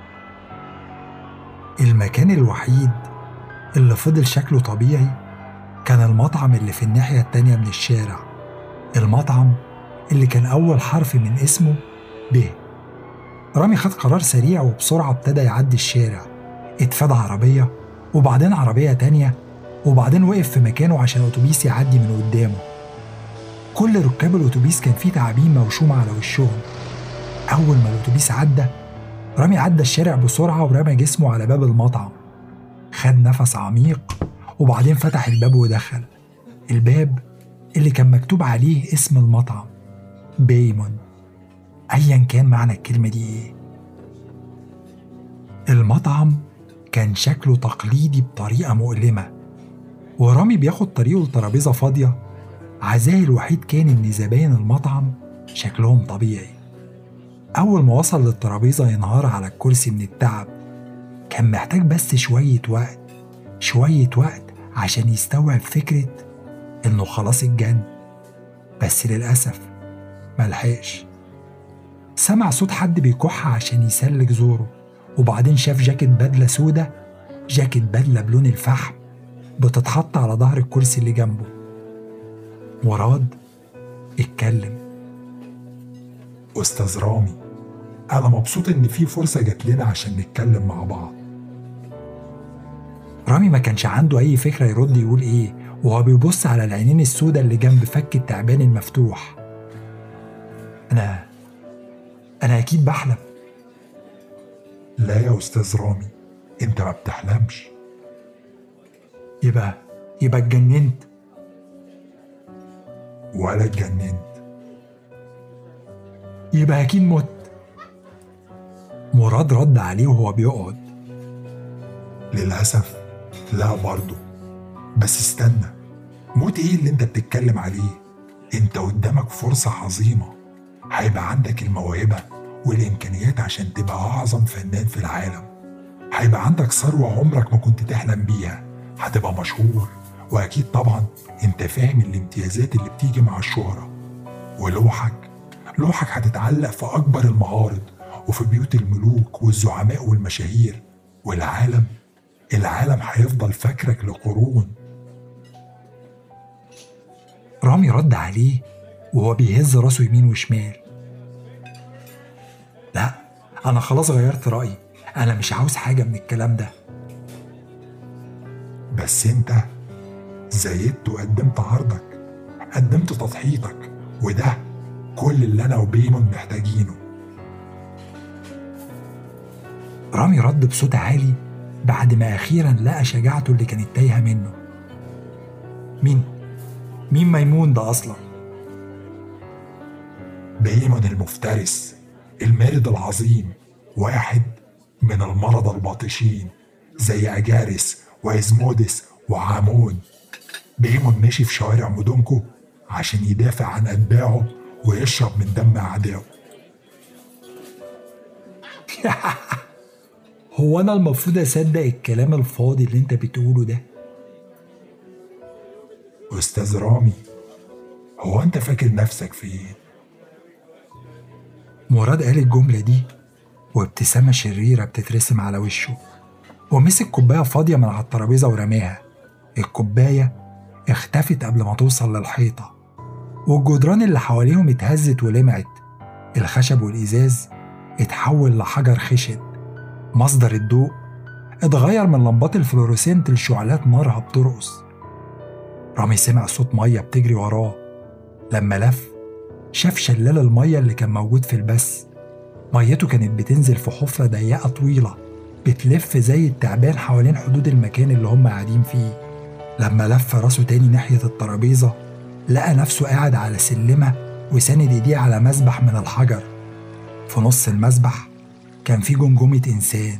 المكان الوحيد اللي فضل شكله طبيعي كان المطعم اللي في الناحية التانية من الشارع المطعم اللي كان أول حرف من اسمه ب رامي خد قرار سريع وبسرعة ابتدى يعدي الشارع اتفادى عربية وبعدين عربية تانية وبعدين وقف في مكانه عشان أتوبيس يعدي من قدامه كل ركاب الأتوبيس كان فيه تعابين موشومة على وشهم أول ما الأتوبيس عدى رامي عدى الشارع بسرعة ورمى جسمه على باب المطعم خد نفس عميق وبعدين فتح الباب ودخل الباب اللي كان مكتوب عليه اسم المطعم بيمون ايا كان معنى الكلمه دي ايه المطعم كان شكله تقليدي بطريقه مؤلمه ورامي بياخد طريقه لترابيزه فاضيه عزاه الوحيد كان ان زباين المطعم شكلهم طبيعي اول ما وصل للترابيزه ينهار على الكرسي من التعب كان محتاج بس شويه وقت شويه وقت عشان يستوعب فكره انه خلاص اتجن بس للاسف ملحقش سمع صوت حد بيكح عشان يسلك زوره وبعدين شاف جاكيت بدلة سودة جاكيت بدلة بلون الفحم بتتحط على ظهر الكرسي اللي جنبه مراد اتكلم أستاذ رامي أنا مبسوط إن في فرصة جات لنا عشان نتكلم مع بعض رامي ما كانش عنده أي فكرة يرد يقول إيه وهو بيبص على العينين السودة اللي جنب فك التعبان المفتوح أنا أنا أكيد بحلم لا يا أستاذ رامي أنت ما بتحلمش يبقى يبقى اتجننت ولا اتجننت يبقى أكيد مت مراد رد عليه وهو بيقعد للأسف لا برضه بس استنى موت ايه اللي انت بتتكلم عليه انت قدامك فرصة عظيمة هيبقى عندك الموهبة والإمكانيات عشان تبقى أعظم فنان في العالم هيبقى عندك ثروة عمرك ما كنت تحلم بيها هتبقى مشهور وأكيد طبعا أنت فاهم الامتيازات اللي بتيجي مع الشهرة ولوحك لوحك هتتعلق في أكبر المعارض وفي بيوت الملوك والزعماء والمشاهير والعالم العالم هيفضل فاكرك لقرون رامي رد عليه وهو بيهز راسه يمين وشمال لا أنا خلاص غيرت رأيي أنا مش عاوز حاجة من الكلام ده بس انت زيدت وقدمت عرضك قدمت تضحيتك وده كل اللي انا وبيمون محتاجينه رامي رد بصوت عالي بعد ما أخيرا لقى شجاعته اللي كانت تايهة منه مين؟ مين ميمون ده أصلا؟ بيمون المفترس المارد العظيم واحد من المرضى الباطشين زي أجارس وإزمودس وعامون بيمون ماشي في شوارع مدنكو عشان يدافع عن أتباعه ويشرب من دم أعدائه هو أنا المفروض أصدق الكلام الفاضي اللي أنت بتقوله ده؟ أستاذ رامي هو أنت فاكر نفسك فين؟ مراد قال الجملة دي وابتسامة شريرة بتترسم على وشه ومسك كوباية فاضية من على الترابيزة ورماها الكوباية اختفت قبل ما توصل للحيطة والجدران اللي حواليهم اتهزت ولمعت الخشب والإزاز اتحول لحجر خشن مصدر الضوء اتغير من لمبات الفلوروسنت لشعلات نارها بترقص رامي سمع صوت مية بتجري وراه لما لف شاف شلال المية اللي كان موجود في البث ميته كانت بتنزل في حفرة ضيقة طويلة بتلف زي التعبان حوالين حدود المكان اللي هم قاعدين فيه لما لف راسه تاني ناحية الترابيزة لقى نفسه قاعد على سلمة وساند ايديه على مسبح من الحجر في نص المسبح كان في جمجمة إنسان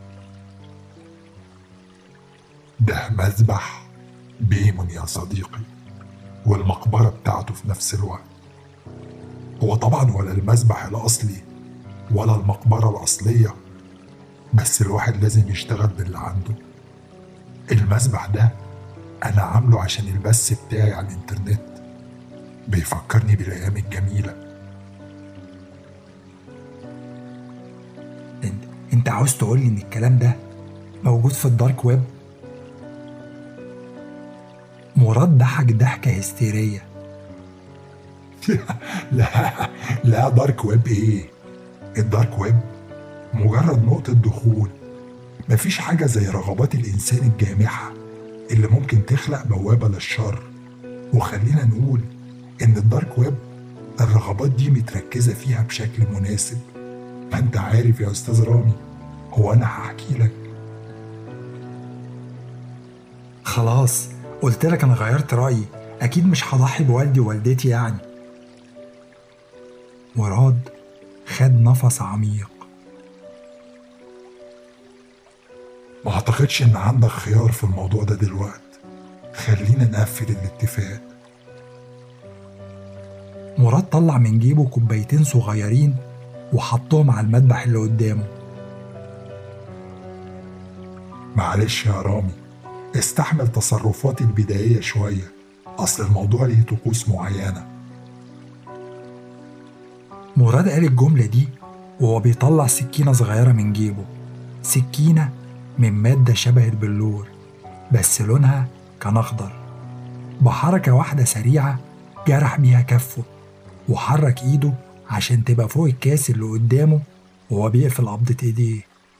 ده مذبح بيمون يا صديقي والمقبرة بتاعته في نفس الوقت هو طبعا ولا المذبح الأصلي ولا المقبرة الأصلية بس الواحد لازم يشتغل باللي عنده المذبح ده أنا عامله عشان البث بتاعي على الإنترنت بيفكرني بالأيام الجميلة انت انت عاوز تقول لي ان الكلام ده موجود في الدارك ويب مراد ضحك ضحكة هستيرية لا لا دارك ويب ايه الدارك ويب مجرد نقطة دخول مفيش حاجة زي رغبات الإنسان الجامحة اللي ممكن تخلق بوابة للشر وخلينا نقول إن الدارك ويب الرغبات دي متركزة فيها بشكل مناسب ما انت عارف يا أستاذ رامي هو أنا هحكي لك خلاص قلت لك انا غيرت رأيي اكيد مش هضحي بوالدي ووالدتي يعني مراد خد نفس عميق ما أعتقدش إن عندك خيار في الموضوع ده دلوقتي خلينا نقفل الاتفاق مراد طلع من جيبه كوبايتين صغيرين وحطهم على المذبح اللي قدامه معلش يا رامي استحمل تصرفاتي البدائية شوية أصل الموضوع ليه طقوس معينة مراد قال الجملة دي وهو بيطلع سكينة صغيرة من جيبه سكينة من مادة شبه البلور بس لونها كان أخضر بحركة واحدة سريعة جرح بيها كفه وحرك إيده عشان تبقى فوق الكاس اللي قدامه وهو بيقفل قبضة إيديه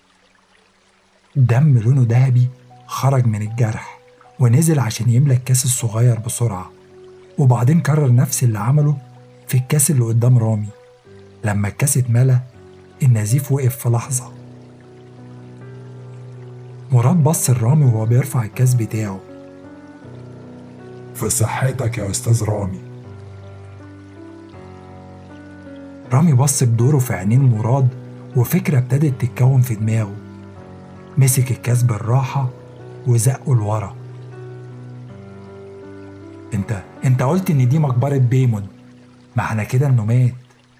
دم لونه ذهبي خرج من الجرح ونزل عشان يملى الكاس الصغير بسرعة وبعدين كرر نفس اللي عمله في الكاس اللي قدام رامي لما الكاس اتملى النزيف وقف في لحظة مراد بص لرامي وهو بيرفع الكاس بتاعه في صحتك يا أستاذ رامي رامي بص بدوره في عينين مراد وفكرة ابتدت تتكون في دماغه مسك الكاس بالراحة وزقه لورا انت انت قلت ان دي مقبرة بيمون معنى كده انه مات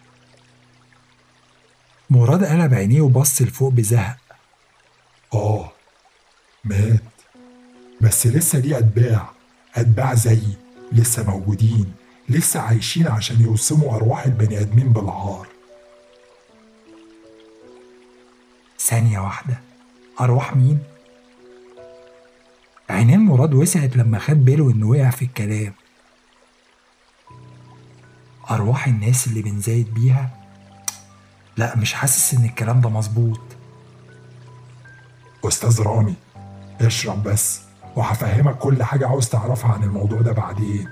مراد قلب عينيه وبص لفوق بزهق آه مات بس لسه ليه أتباع أتباع زيي لسه موجودين لسه عايشين عشان يوسموا أرواح البني آدمين بالعار ثانية واحدة أرواح مين؟ عينين مراد وسعت لما خد باله إنه وقع في الكلام أرواح الناس اللي بنزايد بيها لا مش حاسس إن الكلام ده مظبوط أستاذ رامي اشرب بس وهفهمك كل حاجة عاوز تعرفها عن الموضوع ده بعدين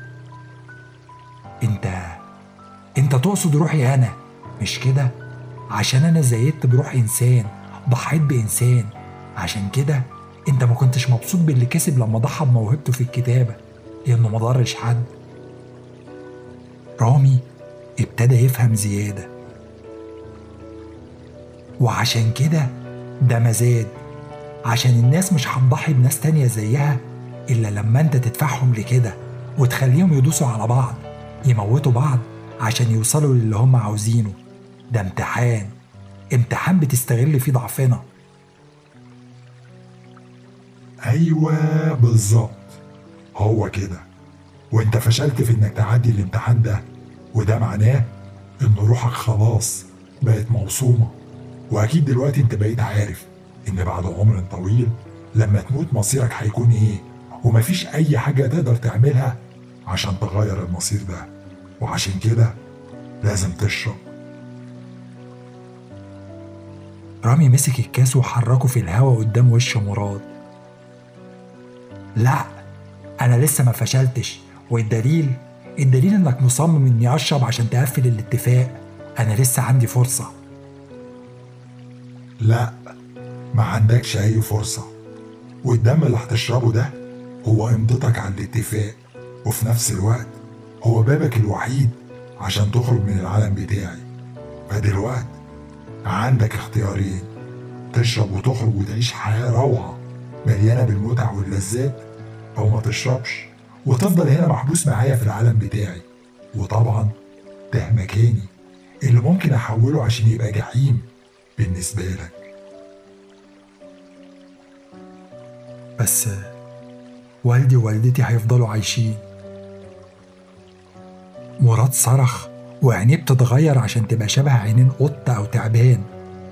انت انت تقصد روحي انا مش كده عشان انا زيدت بروح انسان ضحيت بانسان عشان كده انت ما كنتش مبسوط باللي كسب لما ضحى بموهبته في الكتابه لانه ما ضرش حد رامي ابتدى يفهم زياده وعشان كده ده مزاد عشان الناس مش هتضحي بناس تانية زيها إلا لما أنت تدفعهم لكده وتخليهم يدوسوا على بعض يموتوا بعض عشان يوصلوا للي هم عاوزينه ده امتحان امتحان بتستغل فيه ضعفنا أيوة بالظبط هو كده وانت فشلت في انك تعدي الامتحان ده وده معناه ان روحك خلاص بقت موصومة واكيد دلوقتي انت بقيت عارف ان بعد عمر طويل لما تموت مصيرك هيكون ايه ومفيش اي حاجة تقدر تعملها عشان تغير المصير ده وعشان كده لازم تشرب رامي مسك الكاس وحركه في الهوا قدام وش مراد لا انا لسه ما فشلتش والدليل الدليل انك مصمم اني اشرب عشان تقفل الاتفاق انا لسه عندي فرصه لا ما عندكش اي فرصة والدم اللي هتشربه ده هو امضتك على الاتفاق وفي نفس الوقت هو بابك الوحيد عشان تخرج من العالم بتاعي فدلوقتي عندك اختيارين تشرب وتخرج وتعيش حياة روعة مليانة بالمتع واللذات أو ما تشربش وتفضل هنا محبوس معايا في العالم بتاعي وطبعا ده مكاني اللي ممكن أحوله عشان يبقى جحيم بالنسبة لك بس والدي ووالدتي هيفضلوا عايشين مراد صرخ وعينيه بتتغير عشان تبقى شبه عينين قطة أو تعبان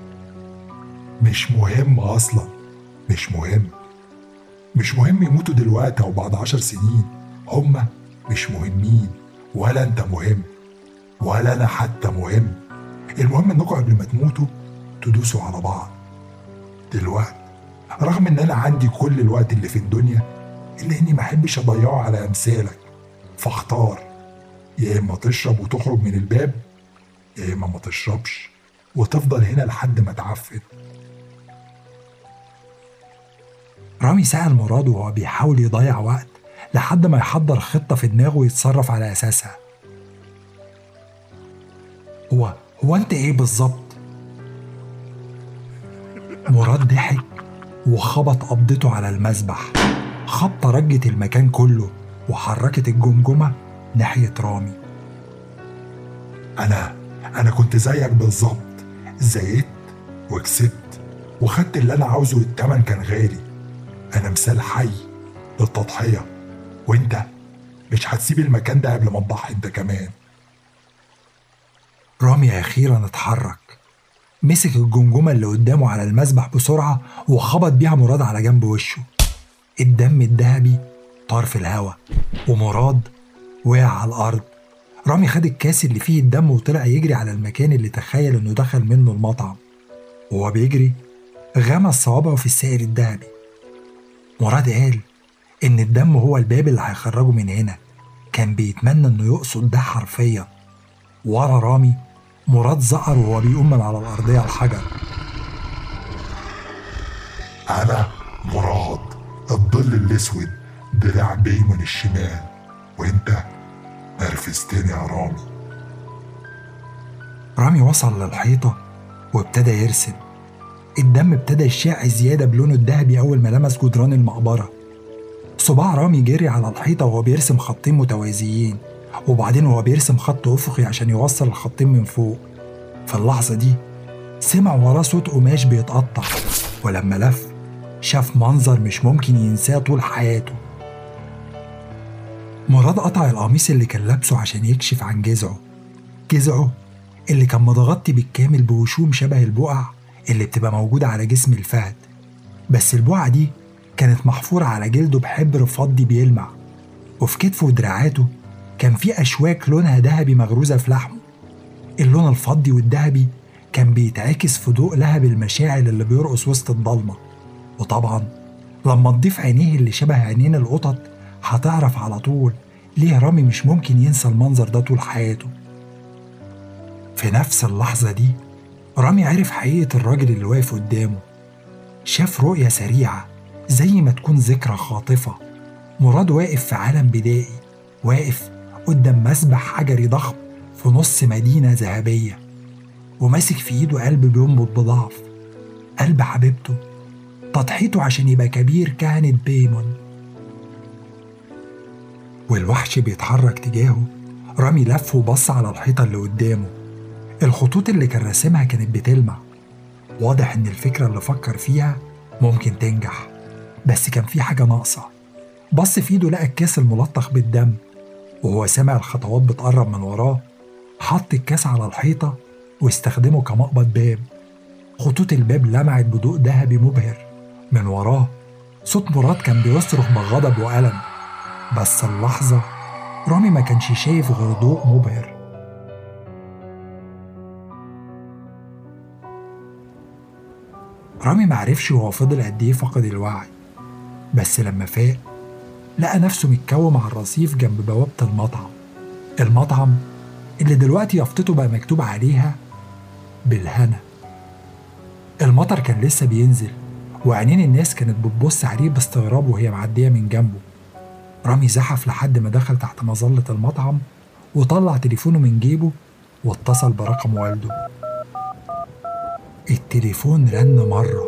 مش مهم أصلا مش مهم مش مهم يموتوا دلوقتي أو بعد عشر سنين هما مش مهمين ولا أنت مهم ولا أنا حتى مهم المهم إنكم قبل ما تموتوا تدوسوا على بعض دلوقتي رغم إن أنا عندي كل الوقت اللي في الدنيا إلا إني ما أحبش أضيعه على أمثالك فاختار يا إما تشرب وتخرج من الباب يا إما ما تشربش وتفضل هنا لحد ما تعفن رامي سأل مراد وهو بيحاول يضيع وقت لحد ما يحضر خطة في دماغه ويتصرف على أساسها هو هو أنت إيه بالظبط؟ مراد ضحك وخبط قبضته على المسبح خبطة رجت المكان كله وحركت الجمجمة ناحية رامي أنا أنا كنت زيك بالظبط زيت وكسبت وخدت اللي أنا عاوزه والتمن كان غالي أنا مثال حي للتضحية وأنت مش هتسيب المكان ده قبل ما تضحي أنت كمان رامي أخيرا اتحرك مسك الجمجمة اللي قدامه على المسبح بسرعة وخبط بيها مراد على جنب وشه الدم الذهبي طار في الهوا ومراد وقع على الأرض رامي خد الكاس اللي فيه الدم وطلع يجري على المكان اللي تخيل إنه دخل منه المطعم وهو بيجري غمس صوابعه في السائل الذهبي مراد قال إن الدم هو الباب اللي هيخرجه من هنا كان بيتمنى إنه يقصد ده حرفيا ورا رامي مراد زقر وهو بيقوم من على الأرضية الحجر أنا مراد الظل الأسود دراع بيمن الشمال وأنت نرفزتني يا رامي رامي وصل للحيطة وابتدى يرسم الدم ابتدى يشع زيادة بلونه الذهبي أول ما لمس جدران المقبرة صباع رامي جري على الحيطة وهو بيرسم خطين متوازيين وبعدين وهو بيرسم خط أفقي عشان يوصل الخطين من فوق في اللحظة دي سمع وراه صوت قماش بيتقطع ولما لف شاف منظر مش ممكن ينساه طول حياته مراد قطع القميص اللي كان لابسه عشان يكشف عن جذعه جذعه اللي كان متغطي بالكامل بوشوم شبه البقع اللي بتبقى موجودة على جسم الفهد بس البقعة دي كانت محفورة على جلده بحبر فضي بيلمع وفي كتفه ودراعاته كان في أشواك لونها ذهبي مغروزة في لحمه اللون الفضي والذهبي كان بيتعكس في ضوء لهب المشاعل اللي بيرقص وسط الضلمة وطبعا لما تضيف عينيه اللي شبه عينين القطط هتعرف على طول ليه رامي مش ممكن ينسى المنظر ده طول حياته في نفس اللحظة دي رامي عرف حقيقة الراجل اللي واقف قدامه شاف رؤية سريعة زي ما تكون ذكرى خاطفة مراد واقف في عالم بدائي واقف قدام مسبح حجري ضخم في نص مدينة ذهبية وماسك في ايده قلب بينبض بضعف قلب حبيبته تضحيته عشان يبقى كبير كهنة بيمون والوحش بيتحرك تجاهه رامي لف وبص على الحيطة اللي قدامه الخطوط اللي كان راسمها كانت بتلمع واضح إن الفكرة اللي فكر فيها ممكن تنجح بس كان في حاجة ناقصة بص في ايده لقى الكاس الملطخ بالدم وهو سمع الخطوات بتقرب من وراه حط الكاس على الحيطة واستخدمه كمقبض باب خطوط الباب لمعت بضوء ذهبي مبهر من وراه صوت مراد كان بيصرخ بغضب وألم بس اللحظة رامي ما كانش شايف غير ضوء مبهر رامي معرفش هو فضل قد ايه فقد الوعي بس لما فاق لقى نفسه متكوم على الرصيف جنب بوابة المطعم المطعم اللي دلوقتي يافطته بقى مكتوب عليها بالهنا المطر كان لسه بينزل وعينين الناس كانت بتبص عليه باستغراب وهي معدية من جنبه رامي زحف لحد ما دخل تحت مظلة المطعم وطلع تليفونه من جيبه واتصل برقم والده التليفون رن مرة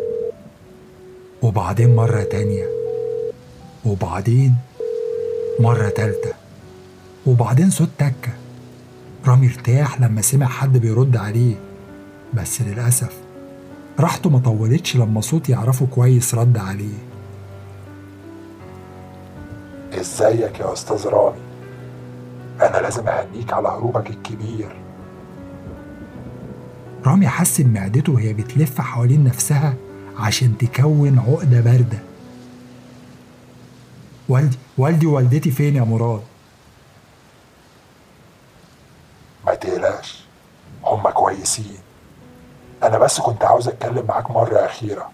وبعدين مرة تانية وبعدين مرة تالتة وبعدين صوت تكة رامي ارتاح لما سمع حد بيرد عليه بس للأسف راحته ما طولتش لما صوت يعرفه كويس رد عليه ازيك يا استاذ رامي انا لازم اهنيك على هروبك الكبير رامي حس بمعدته وهي بتلف حوالين نفسها عشان تكون عقدة باردة والدي والدي ووالدتي فين يا مراد ما تقلقش هما كويسين انا بس كنت عاوز اتكلم معاك مرة اخيرة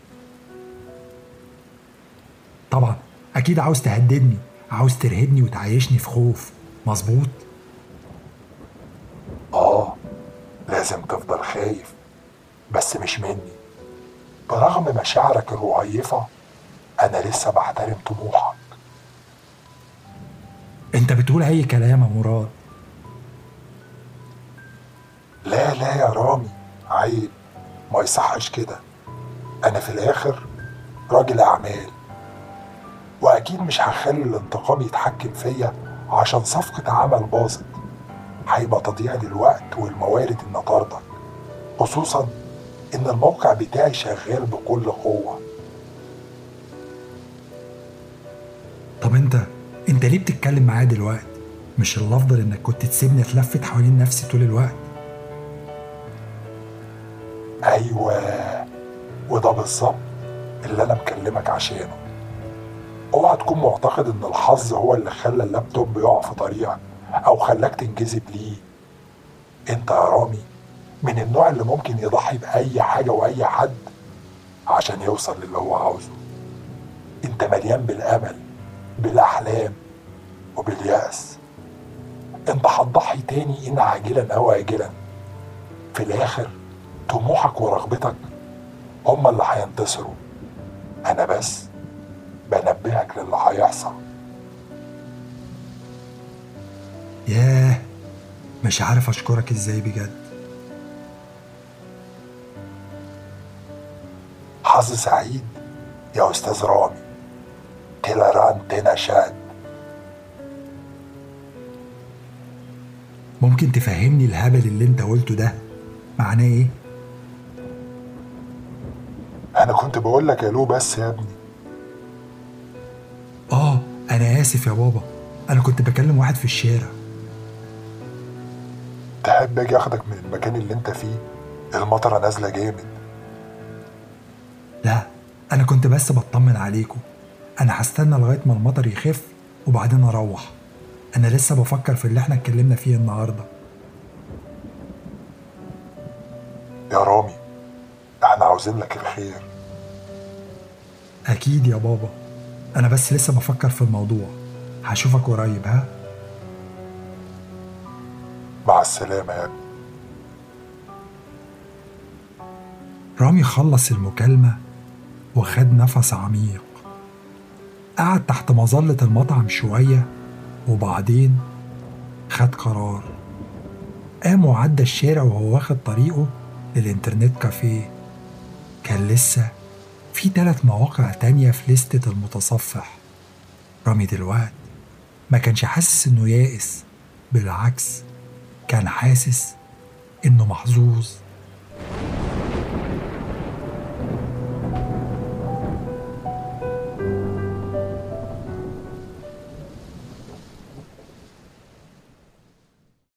طبعا أكيد عاوز تهددني عاوز ترهبني وتعيشني في خوف مظبوط اه لازم تفضل خايف بس مش مني برغم مشاعرك الرهيفة انا لسه بحترم طموحك انت بتقول اي كلام يا مراد لا لا يا رامي عيب ما يصحش كده انا في الاخر راجل اعمال واكيد مش هخلي الانتقام يتحكم فيا عشان صفقة عمل باظت هيبقى تضييع للوقت والموارد ان طاردك خصوصا ان الموقع بتاعي شغال بكل قوة طب انت انت ليه بتتكلم معايا دلوقتي مش الافضل انك كنت تسيبني اتلفت حوالين نفسي طول الوقت ايوه وده بالظبط اللي انا مكلمك عشانه اوعى تكون معتقد ان الحظ هو اللي خلى اللابتوب يقع في طريقك او خلاك تنجذب ليه انت يا رامي من النوع اللي ممكن يضحي باي حاجه واي حد عشان يوصل للي هو عاوزه انت مليان بالامل بالاحلام وباليأس انت هتضحي تاني ان عاجلا او اجلا في الاخر طموحك ورغبتك هما اللي هينتصروا انا بس بنبهك للي هيحصل ياه مش عارف اشكرك ازاي بجد حظ سعيد يا أستاذ رامي تيلرانتنا شاد ممكن تفهمني الهبل اللي انت قلته ده معناه ايه؟ أنا كنت بقول لك ألو بس يا ابني اه انا اسف يا بابا انا كنت بكلم واحد في الشارع تحب أجي أخدك من المكان اللي أنت فيه المطرة نازلة جامد لا انا كنت بس بطمن عليكم انا هستنى لغايه ما المطر يخف وبعدين اروح انا لسه بفكر في اللي احنا اتكلمنا فيه النهارده يا رامي احنا عاوزين لك الخير اكيد يا بابا انا بس لسه بفكر في الموضوع هشوفك قريب ها مع السلامة يا ابني رامي خلص المكالمة وخد نفس عميق قعد تحت مظلة المطعم شوية وبعدين خد قرار قام وعدى الشارع وهو واخد طريقه للإنترنت كافيه كان لسه في تلات مواقع تانية في لستة المتصفح رامي دلوقت ما كانش حاسس إنه يائس بالعكس كان حاسس إنه محظوظ